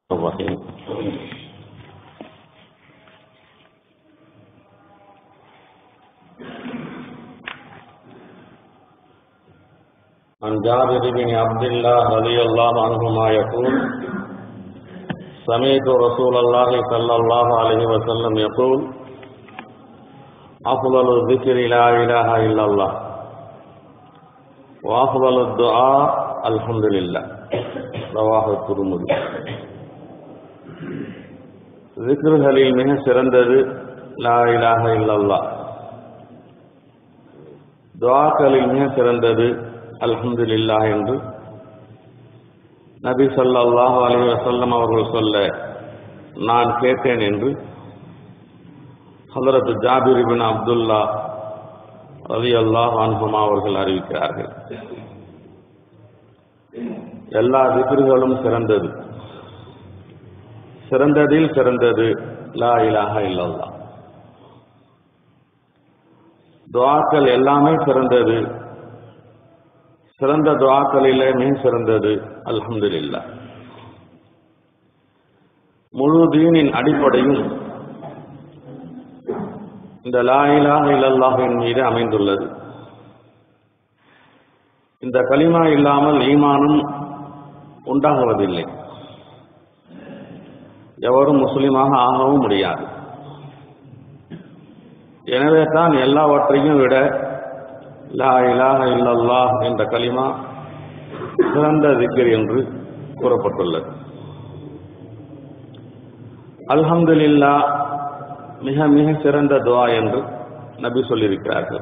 الرحيم عن جابر بن عبد الله رضي الله عنهما يقول سمعت رسول الله صلى الله عليه وسلم يقول أفضل الذكر لا إله إلا الله وأفضل الدعاء الحمد لله رواه الترمذي ذிக்ருகளில் மிக சிறந்தது லா இலாஹ இல்லல்லா துவாக்களில் மிக சிறந்தது அல்ஹம்துலில்லா என்று நபி ஸல்லல்லாஹு அலைஹி வஸல்லம் அவர்கள் சொல்ல நான் கேட்டேன் என்று ஹதரத் ஜாபிர் இப்னு அப்துல்லா ரலியல்லாஹு அன்ஹுமா அவர்கள் அறிவிக்கிறார்கள் எல்லா திக்ருகளும் சிறந்தது சிறந்ததில் சிறந்தது லா இலாஹ இல்லல்லா துவாக்கள் எல்லாமே சிறந்தது சிறந்த துவாக்களிலே மிக சிறந்தது அல்ஹம்துலில்லா முழு தீனின் அடிப்படையும் இந்த லா இலாஹ இல்லல்லாஹின் மீது அமைந்துள்ளது இந்த கலிமா இல்லாமல் ஈமானும் உண்டாகுவதில்லை எவரும் முஸ்லிமாக ஆகவும் முடியாது எனவே தான் எல்லாவற்றையும் விட லா இலாஹ இல்லல்லாஹ் என்ற கலிமா சிறந்த திக்கர் என்று கூறப்பட்டுள்ளது அல்ஹம்துலில்லா மிக மிக சிறந்த துவா என்று நபி சொல்லியிருக்கிறார்கள்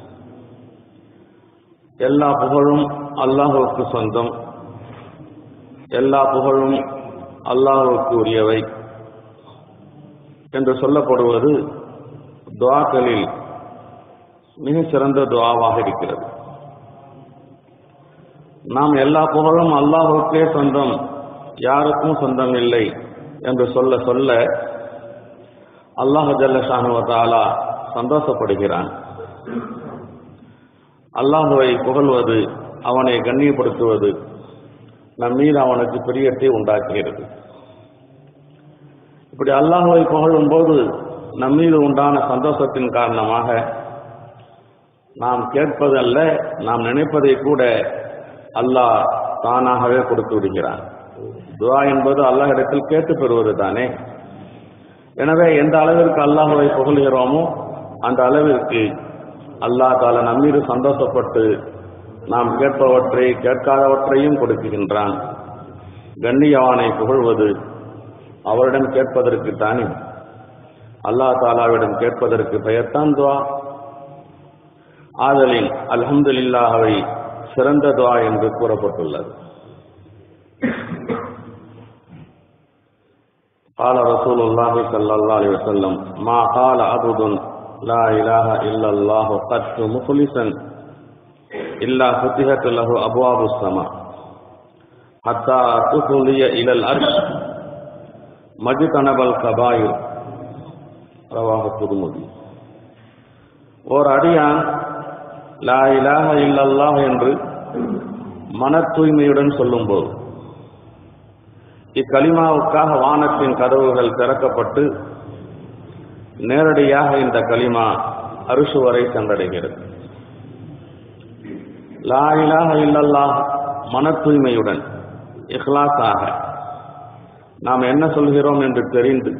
எல்லா புகழும் அல்லாஹுக்கு சொந்தம் எல்லா புகழும் அல்லாஹுக்கு உரியவை என்று சொல்லப்படுவது துவாக்களில் மிக சிறந்த துவாவாக இருக்கிறது நாம் எல்லா புகழும் அல்லாஹுக்கே சொந்தம் யாருக்கும் சொந்தம் இல்லை என்று சொல்ல சொல்ல அல்லாஹ் ஜல்லஷானுவத்தாலா சந்தோஷப்படுகிறான் அல்லாஹுவை புகழ்வது அவனை கண்ணியப்படுத்துவது நம் மீது அவனுக்கு பிரியத்தை உண்டாக்குகிறது இப்படி அல்லாஹுவை புகழும் போது நம் மீது உண்டான சந்தோஷத்தின் காரணமாக நாம் கேட்பதல்ல நாம் நினைப்பதை கூட அல்லாஹ் தானாகவே கொடுத்து விடுகிறான் துவா என்பது அல்லாஹ் இடத்தில் கேட்டு பெறுவது தானே எனவே எந்த அளவிற்கு அல்லாஹுவை புகழ்கிறோமோ அந்த அளவிற்கு அல்லாஹ் தால நம்மீது சந்தோஷப்பட்டு நாம் கேட்பவற்றை கேட்காதவற்றையும் கொடுக்குகின்றான் கண்ணியவானை புகழ்வது அவரிடம் கேட்பதற்கு தானே அல்லா தாலாவிடம் கேட்பதற்கு பெயர்தான் துவா ஆதலின் அல்ஹம்துலில்லாஹவை சிறந்த துவா என்று கூறப்பட்டுள்ளது قال رسول الله صلى الله عليه وسلم ما قال عبد لا إله إلا الله قد مخلصا إلا فتحت له أبواب السماء حتى تخلي إلى الأرش மஜிதனபல் கபாயிர் ரவாக திருமதி ஓர் அடியான் லா இலாக இல்லல்லாஹ் என்று மன தூய்மையுடன் சொல்லும்போது இக்கலிமாவுக்காக வானத்தின் கதவுகள் திறக்கப்பட்டு நேரடியாக இந்த கலிமா அரிசு வரை சென்றடைகிறது லா இலாக இல்லல்லாஹ் மன தூய்மையுடன் இஹ்லாஸாக நாம் என்ன சொல்கிறோம் என்று தெரிந்து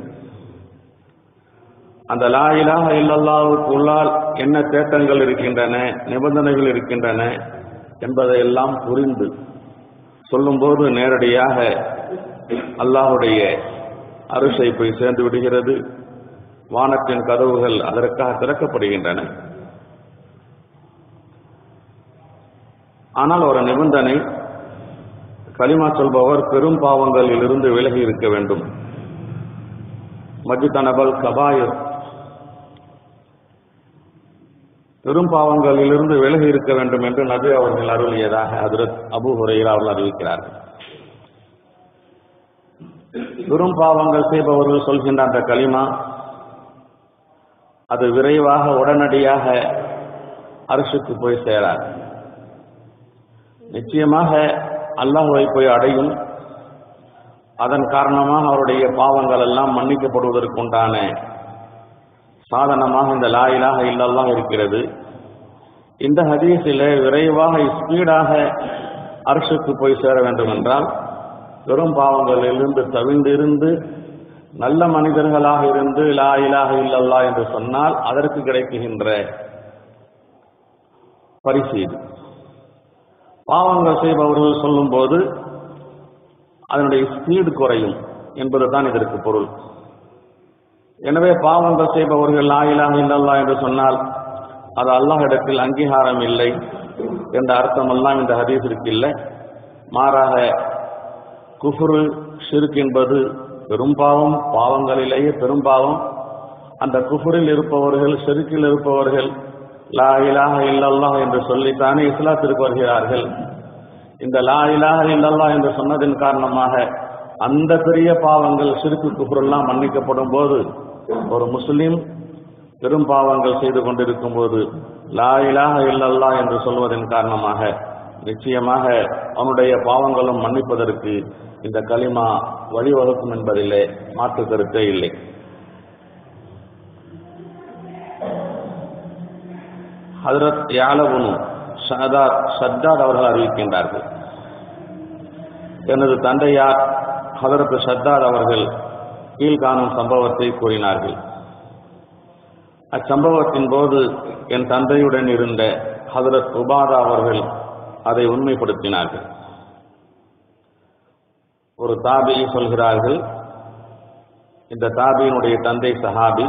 அந்த லா இலாக இல்லல்லாவுக்கு உள்ளால் என்ன தேட்டங்கள் இருக்கின்றன நிபந்தனைகள் இருக்கின்றன என்பதையெல்லாம் புரிந்து சொல்லும்போது நேரடியாக அல்லாஹுடைய அரிசை போய் சேர்ந்து விடுகிறது வானத்தின் கதவுகள் அதற்காக திறக்கப்படுகின்றன ஆனால் ஒரு நிபந்தனை களிமா சொல்பவர் பெரும் பாவங்களில் இருந்து விலகி இருக்க வேண்டும் மஜிதனபல் கபாயர் பெரும் பாவங்களில் இருந்து விலகி இருக்க வேண்டும் என்று நபி அவர்கள் அருளியதாக ஹதரத் அபு ஹுரையில் அவர்கள் அறிவிக்கிறார்கள் பெரும் பாவங்கள் செய்பவர்கள் சொல்கின்ற அந்த களிமா அது விரைவாக உடனடியாக அரசுக்கு போய் சேராது நிச்சயமாக அல்லாஹுவை போய் அடையும் அதன் காரணமாக அவருடைய பாவங்கள் எல்லாம் மன்னிக்கப்படுவதற்குண்டான சாதனமாக இந்த லாயிலாக இல்லல்லாம் இருக்கிறது இந்த ஹதீஸில் விரைவாக ஸ்பீடாக அரசுக்கு போய் சேர வேண்டும் என்றால் பெரும் பாவங்களிலிருந்து தவிர்ந்திருந்து நல்ல மனிதர்களாக இருந்து லா இலாக இல்லல்லா என்று சொன்னால் அதற்கு கிடைக்குகின்ற பரிசு இது பாவங்கள் செய்பவர்கள் சொல்லும்போது அதனுடைய ஸ்பீடு குறையும் என்பதுதான் இதற்கு பொருள் எனவே பாவங்கள் செய்பவர்கள் லா இலாக இல்லல்லா என்று சொன்னால் அது அல்லாஹ் இடத்தில் அங்கீகாரம் இல்லை என்ற அர்த்தம் எல்லாம் இந்த ஹதீஸிற்கு இல்லை மாறாக குஃபுரு ஷிர்க் என்பது பெரும்பாவம் பாவங்களிலேயே பெரும்பாவம் அந்த குஃபுரில் இருப்பவர்கள் ஷிர்கில் இருப்பவர்கள் லா இலாஹ இல்லல்லாஹ் என்று சொல்லித்தானே இஸ்லாத்திற்கு வருகிறார்கள் இந்த லா இலாஹ இல்லல்லாஹ் என்று சொன்னதின் காரணமாக அந்த பெரிய பாவங்கள் சிறுக்கு குஃபுரெல்லாம் மன்னிக்கப்படும் போது ஒரு முஸ்லிம் பெரும் பாவங்கள் செய்து கொண்டிருக்கும் போது லா இலாஹ இல்லல்லா என்று சொல்வதன் காரணமாக நிச்சயமாக அவனுடைய பாவங்களும் மன்னிப்பதற்கு இந்த களிமா வழிவகுக்கும் என்பதிலே மாற்று கருத்தே இல்லை ஹதரத் யாலவுனு ஷதாத் ஷத்தாத் அவர்கள் அறிவிக்கின்றார்கள் எனது தந்தையார் ஹதரத் ஷத்தாத் அவர்கள் கீழ்காணும் சம்பவத்தை கூறினார்கள் அச்சம்பவத்தின் போது என் தந்தையுடன் இருந்த ஹதரத் உபாதா அவர்கள் அதை உண்மைப்படுத்தினார்கள் ஒரு தாபி சொல்கிறார்கள் இந்த தாபியினுடைய தந்தை சஹாபி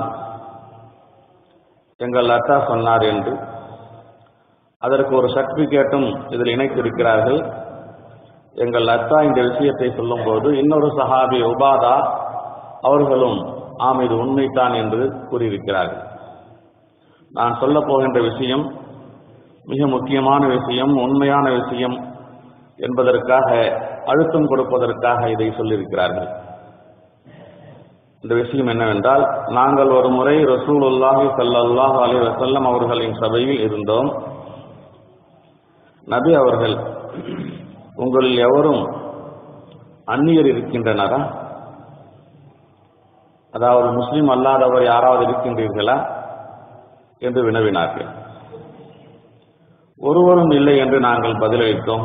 எங்கள் அத்தா சொன்னார் என்று அதற்கு ஒரு சர்டிபிகேட்டும் இதில் இணைத்திருக்கிறார்கள் எங்கள் அத்தா இந்த விஷயத்தை சொல்லும்போது இன்னொரு சஹாபி உபாதா அவர்களும் ஆம் இது உண்மைத்தான் என்று கூறியிருக்கிறார்கள் நான் சொல்ல போகின்ற விஷயம் மிக முக்கியமான விஷயம் உண்மையான விஷயம் என்பதற்காக அழுத்தம் கொடுப்பதற்காக இதை சொல்லியிருக்கிறார்கள் இந்த விஷயம் என்னவென்றால் நாங்கள் ஒரு முறை ரசூலுல்லாஹி ஸல்லல்லாஹு அலைஹி வஸல்லம் அவர்களின் சபையில் இருந்தோம் நபி அவர்கள் உங்களில் எவரும் அந்நியர் இருக்கின்றனரா அதாவது முஸ்லிம் அல்லாதவர் யாராவது இருக்கின்றீர்களா என்று வினவினார்கள் ஒருவரும் இல்லை என்று நாங்கள் பதிலளித்தோம்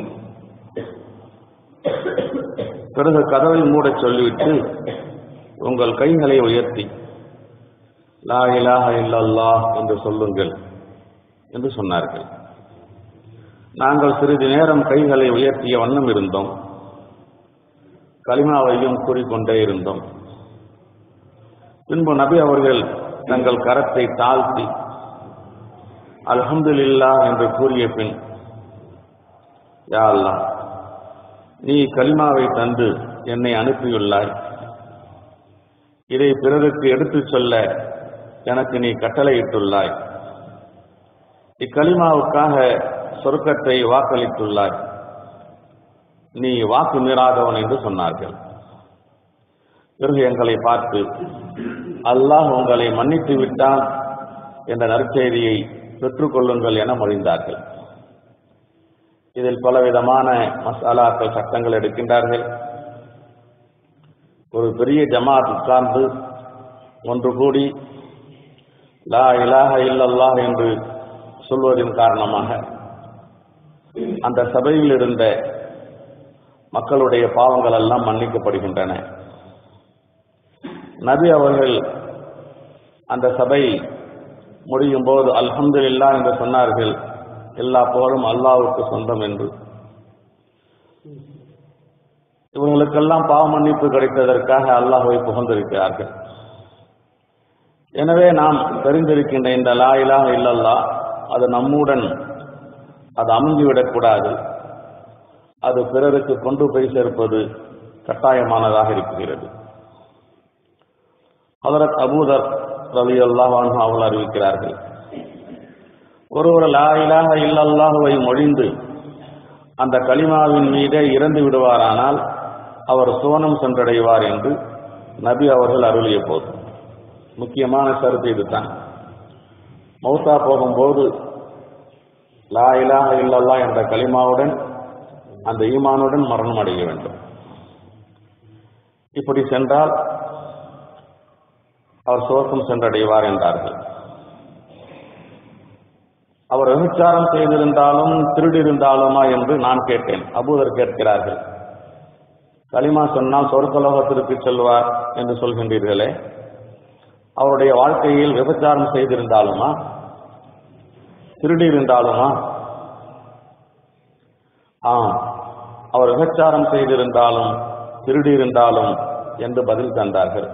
பிறகு கதவை மூடச் சொல்லிவிட்டு உங்கள் கைகளை உயர்த்தி லா இலாஹ இல்லல்லாஹ் என்று சொல்லுங்கள் என்று சொன்னார்கள் நாங்கள் சிறிது நேரம் கைகளை உயர்த்திய வண்ணம் இருந்தோம் கலிமாவையும் கூறிக்கொண்டே இருந்தோம் பின்பு நபி அவர்கள் தங்கள் கரத்தை தாழ்த்தி அல்ஹம்துலில்லா என்று கூறிய பின் யா அல்லாஹ் நீ கலிமாவை தந்து என்னை அனுப்பியுள்ளாய் இதை பிறருக்கு எடுத்துச் சொல்ல எனக்கு நீ கட்டளையிட்டுள்ளாய் இக்கலிமாவுக்காக சொர்க்கத்தை வாக்களித்துள்ளாய் நீ வாக்கு மீறாதவன் என்று சொன்னார்கள் பிறகு எங்களை பார்த்து அல்லாஹ் உங்களை மன்னித்து விட்டான் என்ற நற்செய்தியை பெற்றுக்கொள்ளுங்கள் என மொழிந்தார்கள் இதில் பலவிதமான மசாலாக்கள் சட்டங்கள் எடுக்கின்றார்கள் ஒரு பெரிய ஜமாத் உட்கார்ந்து ஒன்று கூடி லா இலாஹ இல்லல்லாஹ் என்று சொல்வதன் காரணமாக அந்த சபையில் இருந்த மக்களுடைய பாவங்கள் எல்லாம் மன்னிக்கப்படுகின்றன நபி அவர்கள் அந்த சபை முடியும் போது அல்ஹம்துலில்லா என்று சொன்னார்கள் எல்லா புகழும் அல்லாவுக்கு சொந்தம் என்று இவர்களுக்கெல்லாம் பாவ மன்னிப்பு கிடைத்ததற்காக அல்லாஹுவை புகழ்ந்திருக்கிறார்கள் எனவே நாம் தெரிந்திருக்கின்ற இந்த லா இலாஹ இல்லல்லா அது நம்முடன் அது அமைந்துவிடக்கூடாது அது பிறருக்கு கொண்டு போய் சேர்ப்பது கட்டாயமானதாக இருக்கிறது ஹதரத் அபூதர் ரவி அல்லாஹ் அவர்கள் அறிவிக்கிறார்கள் ஒருவர் லா இலாஹ இல்லல்லாஹுவை மொழிந்து அந்த கலிமாவின் மீதே இறந்து விடுவாரானால் அவர் சோனம் சென்றடைவார் என்று நபி அவர்கள் அருளிய போது முக்கியமான கருத்து இதுதான் மௌத்தா போகும்போது லா இலாஹ இல்லல்லா என்ற கலிமாவுடன் அந்த ஈமானுடன் மரணம் அடைய வேண்டும் இப்படி சென்றால் அவர் சுவர்க்கம் சென்றடைவார் என்றார்கள் அவர் விபச்சாரம் செய்திருந்தாலும் திருடியிருந்தாலுமா என்று நான் கேட்டேன் அபூதர் கேட்கிறார்கள் களிமா சொன்னால் சொர்க்கலோகத்திற்கு செல்வார் என்று சொல்கின்றீர்களே அவருடைய வாழ்க்கையில் விபச்சாரம் செய்திருந்தாலுமா திருடியிருந்தாலுமா ஆம் அவர் விபச்சாரம் செய்திருந்தாலும் திருடியிருந்தாலும் என்று பதில் தந்தார்கள்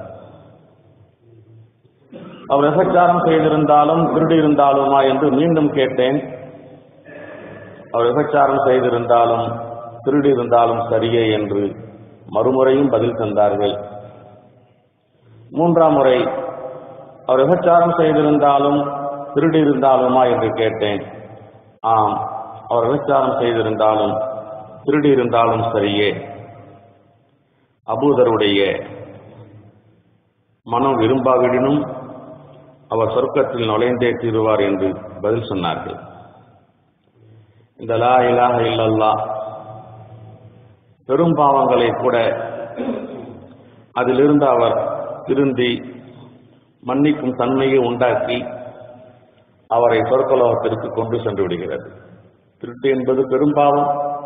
அவர் விபச்சாரம் செய்திருந்தாலும் திருடியிருந்தாலுமா என்று மீண்டும் கேட்டேன் அவர் விபச்சாரம் செய்திருந்தாலும் திருடியிருந்தாலும் சரியே என்று மறுமுறையும் பதில் தந்தார்கள் மூன்றாம் முறை அவர் விபச்சாரம் செய்திருந்தாலும் திருடியிருந்தாலுமா என்று கேட்டேன் ஆம் அவர் விபச்சாரம் செய்திருந்தாலும் திருடியிருந்தாலும் சரியே அபூதருடைய மனம் விரும்பாவிடனும் அவர் சொர்க்கத்தில் நுழைந்தே தீருவார் என்று பதில் சொன்னார்கள் இந்த லா இலாஹ இல்லல்லா பெரும் பாவங்களை கூட அதிலிருந்து அவர் திருந்தி மன்னிக்கும் தன்மையை உண்டாக்கி அவரை சொர்க்கலோகத்திற்கு கொண்டு சென்று விடுகிறது திருட்டு என்பது பெரும் பாவம்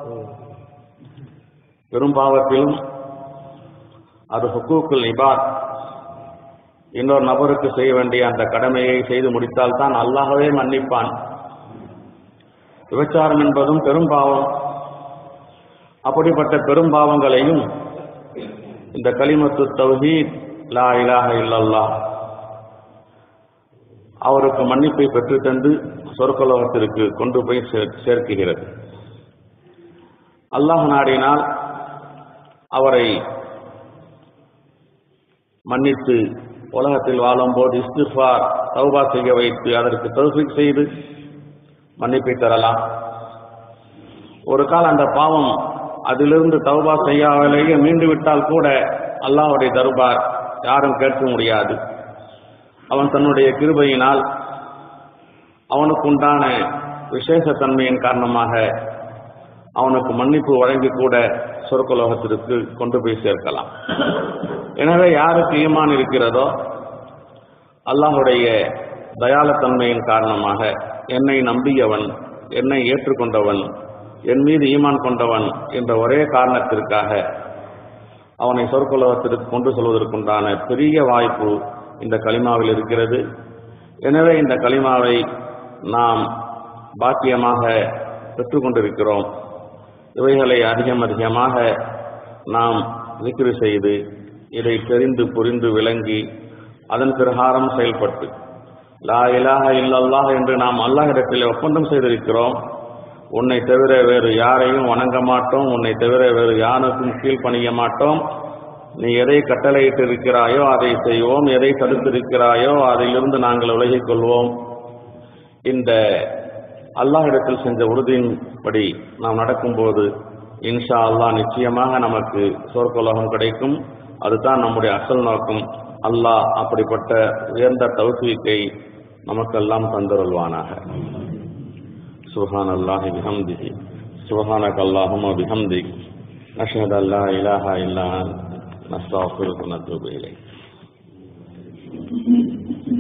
பெரும் பாவத்திலும் அது ஹுக்கூக்குல் இபாத் இன்னொரு நபருக்கு செய்ய வேண்டிய அந்த கடமையை செய்து முடித்தால் தான் அல்லாஹவே மன்னிப்பான் விபச்சாரம் என்பதும் பெரும் பாவம் அப்படிப்பட்ட பெரும் பாவங்களையும் இந்த கலிமத்து தௌஹீத் லா இலாஹ இல்லல்லாஹ் அவருக்கு மன்னிப்பை பெற்று தந்து சொர்க்கலோகத்திற்கு கொண்டு போய் சேர்- சேர்க்குகிறது அல்லாஹ் நாடினால் அவரை மன்னித்து உலகத்தில் வாழும்போது இஸ்திஃபார் தௌபா செய்ய வைத்து அதற்கு தௌஃபீக் செய்து மன்னிப்பை தரலாம் ஒரு கால் அந்த பாவம் அதிலிருந்து தௌபா செய்யாமலேயே மீண்டு விட்டால் கூட அல்லாஹ்வுடைய தர்பார் யாரும் கேட்க முடியாது அவன் தன்னுடைய கிருபையினால் அவனுக்குண்டான விசேஷ தன்மையின் காரணமாக அவனுக்கு மன்னிப்பு வழங்கி கூட சொர்க்கலோகத்திற்கு கொண்டு போய் சேர்க்கலாம் எனவே யாருக்கு ஈமான் இருக்கிறதோ அல்லாஹுடைய தயாலத்தன்மையின் காரணமாக என்னை நம்பியவன் என்னை ஏற்றுக்கொண்டவன் என் மீது ஈமான் கொண்டவன் என்ற ஒரே காரணத்திற்காக அவனை சொற்குலகத்திற்கு கொண்டு செல்வதற்குண்டான பெரிய வாய்ப்பு இந்த களிமாவில் இருக்கிறது எனவே இந்த களிமாவை நாம் பாக்கியமாக பெற்றுக்கொண்டிருக்கிறோம் இவைகளை அதிகம் அதிகமாக நாம் விக்ரி செய்து இதை தெரிந்து புரிந்து விளங்கி அதன் பிரகாரம் செயல்பட்டு லா இலாஹ இல்லல்லாஹ் என்று நாம் அல்லாஹிடத்தில் ஒப்பந்தம் செய்திருக்கிறோம் உன்னை தவிர வேறு யாரையும் வணங்க மாட்டோம் உன்னை தவிர வேறு யாருக்கும் கீழ்ப்பணிய மாட்டோம் நீ எதை கட்டளையிட்டு இருக்கிறாயோ அதை செய்வோம் எதை தடுத்திருக்கிறாயோ அதிலிருந்து நாங்கள் விலகிக் கொள்வோம் இந்த அல்லாஹ்விடத்தில் செஞ்ச உறுதியின்படி நாம் நடக்கும்போது இன்ஷா அல்லாஹ் நிச்சயமாக நமக்கு சொர்க்கோலகம் கிடைக்கும் அதுதான் நம்முடைய அசல் நோக்கம் அல்லாஹ் அப்படிப்பட்ட உயர்ந்த தௌஃபீக்கை நமக்கெல்லாம் தந்தருள்வானாக சுஹான் அல்லாஹி பிஹம்திஹி சுஹானக் அல்லாஹும பிஹம்திக் நஷ்ஹது அல்லா இலாஹா இல்லா அன்த் நஸ்தக்ஃபிருக வ நத்தூபு இலைக்